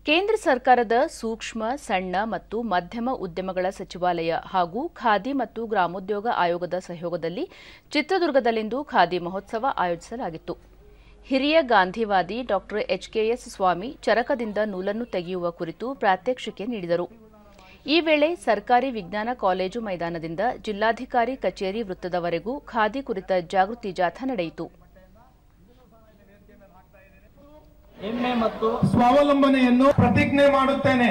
ಕೇಂದ್ರ ಸರ್ಕಾರದ ಸೂಕ್ಷ್ಮ ಸಣ್ಣ ಮತ್ತು ಮಧ್ಯಮ ಉದ್ಯಮಗಳ ಸಚಿವಾಲಯ ಹಾಗೂ ಖಾದಿ ಮತ್ತು ಗ್ರಾಮೋದ್ಯೋಗ ಆಯೋಗದ ಸಹಯೋಗದಲ್ಲಿ ಚಿತ್ರದುರ್ಗದಲ್ಲಿಂದು ಖಾದಿ ಮಹೋತ್ಸವ ಆಯೋಜಿಸಲಾಗಿತ್ತು ಹಿರಿಯ ಗಾಂಧಿವಾದಿ ಡಾ ಎಚ್ಕೆಎಸ್ ಸ್ವಾಮಿ ಚರಕದಿಂದ ನೂಲನ್ನು ತೆಗೆಯುವ ಕುರಿತು ಪ್ರಾತ್ಯಕ್ಷಿಕೆ ನೀಡಿದರು ಈ ವೇಳೆ ಸರ್ಕಾರಿ ವಿಜ್ಞಾನ ಕಾಲೇಜು ಮೈದಾನದಿಂದ ಜಿಲ್ಲಾಧಿಕಾರಿ ಕಚೇರಿ ವೃತ್ತದವರೆಗೂ ಖಾದಿ ಕುರಿತ ಜಾಗೃತಿ ಜಾಥಾ ನಡೆಯಿತು ಹೆಮ್ಮೆ ಮತ್ತು ಸ್ವಾವಲಂಬನೆಯನ್ನು ಪ್ರತಿಜ್ಞೆ ಮಾಡುತ್ತೇನೆ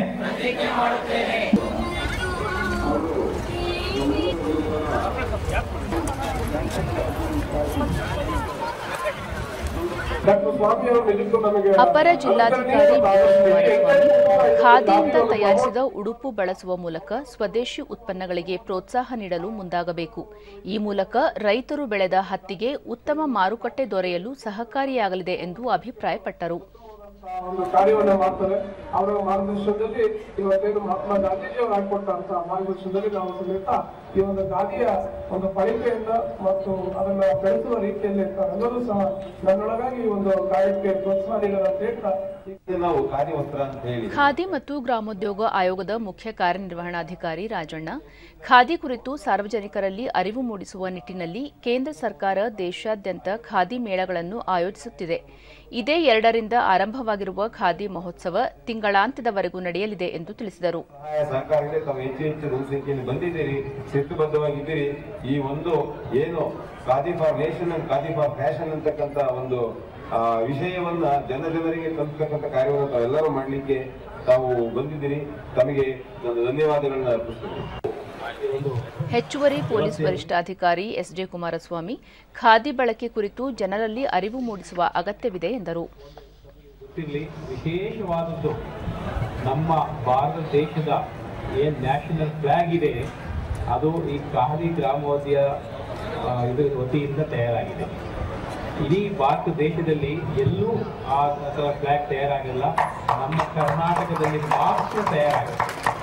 ಡಾಕ್ಟರ್ ಸ್ವಾಮಿ ಅವರು ನಿಜಕ್ಕೂ ನಮಗೆ ಅಪರ ಜಿಲ್ಲಾಧಿಕಾರಿ ವಿನೋದ್ ಕುಮಾರಸ್ವಾಮಿ ಖಾದಿಯಿಂದ ತಯಾರಿಸಿದ ಉಡುಪು ಬಳಸುವ ಮೂಲಕ ಸ್ವದೇಶಿ ಉತ್ಪನ್ನಗಳಿಗೆ ಪ್ರೋತ್ಸಾಹ ನೀಡಲು ಮುಂದಾಗಬೇಕು ಈ ಮೂಲಕ ರೈತರು ಬೆಳೆದ ಹತ್ತಿಗೆ ಉತ್ತಮ ಮಾರುಕಟ್ಟೆ ದೊರೆಯಲು ಸಹಕಾರಿಯಾಗಲಿದೆ ಎಂದು ಅಭಿಪ್ರಾಯಪಟ್ಟರು ಒಂದು ಕಾರ್ಯವನ್ನ ಮಾಡ್ತಾರೆ ಅವರ ಮಾರ್ಗದರ್ಶನದಲ್ಲಿ ಇವತ್ತೇನು ಮಹಾತ್ಮ ಗಾಂಧೀಜಿ ಅವರು ಹಾಕೊಟ್ಟಂತ ಮಾರ್ಗದರ್ಶನದಲ್ಲಿ ನಾವು ಸಮೇತ ಈ ಒಂದು ಗಾದಿಯ ಒಂದು ಬಳಕೆಯಿಂದ ಮತ್ತು ಅದನ್ನ ಬೆಳೆಸುವ ರೀತಿಯಲ್ಲಿ ಎಲ್ಲರೂ ಸಹ ನನ್ನೊಳಗಾಗಿ ಈ ಒಂದು ಕಾರ್ಯಕ್ಕೆ ಪ್ರೋತ್ಸಾಹ ನೀಡೋಣ ಅಂತ ಹೇಳ್ತಾ ಇದು ನಾವು ಕಾರ್ಯವಸ್ತ್ರ ಅಂತ ಹೇಳಿ ಖಾದಿ ಮತ್ತು ಗ್ರಾಮೋದ್ಯೋಗ ಆಯೋಗದ ಮುಖ್ಯ ಕಾರ್ಯನಿರ್ವಹಣಾಧಿಕಾರಿ ರಾಜಣ್ಣ ಖಾದಿ ಕುರಿತು ಸಾರ್ವಜನಿಕರಲ್ಲಿ ಅರಿವು ಮೂಡಿಸುವ ನಿಟ್ಟಿನಲ್ಲಿ ಕೇಂದ್ರ ಸರ್ಕಾರ ದೇಶಾದ್ಯಂತ ಖಾದಿ ಮೇಳಗಳನ್ನು ಆಯೋಜಿಸುತ್ತಿದೆ ಇದೇ ಎರಡರಿಂದ ಆರಂಭವಾಗಿರುವ ಖಾದಿ ಮಹೋತ್ಸವ ತಿಂಗಳಾಂತ್ಯದವರೆಗೂ ನಡೆಯಲಿದೆ ಎಂದು ತಿಳಿಸಿದರು ಸಹಾಯ ಸಹಕಾರಕ್ಕೆ ತಾವು ಹೆಚ್ಚು ಹೆಚ್ಚು ಜನಸಂಖ್ಯೆಯಲ್ಲಿ ಬಂದಿದ್ದೀರಿ ಶಿಸ್ತುಬದ್ಧವಾಗಿದ್ದೀರಿ ಈ ಒಂದು ಏನು khadi for nation and khadi for fashion ಅಂತಕ್ಕಂಥ ಒಂದು ಆ, ವಿಷಯವನ್ನ ಜನ ಜನರಿಗೆ ತಲುಪತಕ್ಕಂಥ ಕಾರ್ಯವನ್ನು ತಾವೆಲ್ಲರೂ ಮಾಡಲಿಕ್ಕೆ ತಾವು ಬಂದಿದ್ದೀರಿ ತಮಗೆ ನಾನು ಧನ್ಯವಾದಗಳನ್ನ ಅರ್ಪಿಸ್ತೇನೆ ಹೆಚ್ಚುವರಿ ಪೊಲೀಸ್ ವರಿಷ್ಠಾಧಿಕಾರಿ ಎಸ್ಜೆ ಕುಮಾರಸ್ವಾಮಿ ಖಾದಿ ಬಳಕೆ ಕುರಿತು ಜನರಲ್ಲಿ ಅರಿವು ಮೂಡಿಸುವ ಅಗತ್ಯವಿದೆ ಎಂದರು ಇಲ್ಲಿ ವಿಶೇಷವಾದದ್ದು ನಮ್ಮ ಭಾರತ ದೇಶದ ಏನ್ ನ್ಯಾಷನಲ್ ಫ್ಲಾಗ್ ಇದೆ ಅದು ಈ ಖಾದಿ ಗ್ರಾಮೋದ್ಯ ಆ, ಇದ್ರ ವತಿಯಿಂದ ತಯಾರಾಗಿದೆ ಇಡೀ ಭಾರತ ದೇಶದಲ್ಲಿ ಎಲ್ಲೂ ಆ ಥರ ಫ್ಲಾಗ್ ತಯಾರಾಗಲ್ಲ ನಮ್ಮ ಕರ್ನಾಟಕದಲ್ಲಿ ಮಾತ್ರ ತಯಾರಾಗುತ್ತೆ